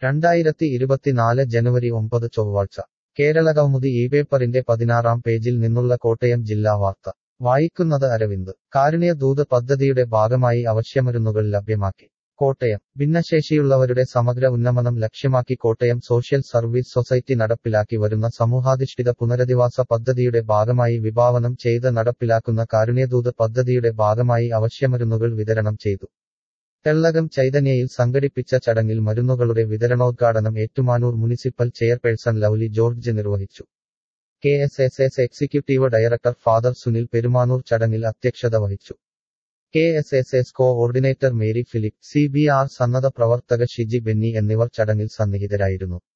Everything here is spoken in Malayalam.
രണ്ടായിരത്തി ഇരുപത്തിനാല് ജനുവരി ഒമ്പത് ചൊവ്വാഴ്ച കേരളകൗമുദി ഈ പേപ്പറിന്റെ പതിനാറാം പേജിൽ നിന്നുള്ള കോട്ടയം ജില്ലാ വാർത്ത വായിക്കുന്നത് അരവിന്ദ് കാരുണ്യ ദൂത് പദ്ധതിയുടെ ഭാഗമായി അവശ്യമരുന്നുകൾ ലഭ്യമാക്കി കോട്ടയം ഭിന്നശേഷിയുള്ളവരുടെ സമഗ്ര ഉന്നമനം ലക്ഷ്യമാക്കി കോട്ടയം സോഷ്യൽ സർവീസ് സൊസൈറ്റി നടപ്പിലാക്കി വരുന്ന സമൂഹാധിഷ്ഠിത പുനരധിവാസ പദ്ധതിയുടെ ഭാഗമായി വിഭാവനം ചെയ്ത് നടപ്പിലാക്കുന്ന കാരുണ്യദൂത് പദ്ധതിയുടെ ഭാഗമായി അവശ്യമരുന്നുകൾ വിതരണം ചെയ്തു തെള്ളകം ചൈതന്യയിൽ സംഘടിപ്പിച്ച ചടങ്ങിൽ മരുന്നുകളുടെ വിതരണോദ്ഘാടനം ഏറ്റുമാനൂർ മുനിസിപ്പൽ ചെയർപേഴ്സൺ ലൗലി ജോർജ് നിർവഹിച്ചു K S S S executive director father Sunil Perumanoor ചടങ്ങിൽ അധ്യക്ഷത വഹിച്ചു K S S S coordinator Mary Philip C B R സന്നദ്ധ പ്രവർത്തക ഷിജി ബെന്നി എന്നിവർ ചടങ്ങിൽ സന്നിഹിതരായിരുന്നു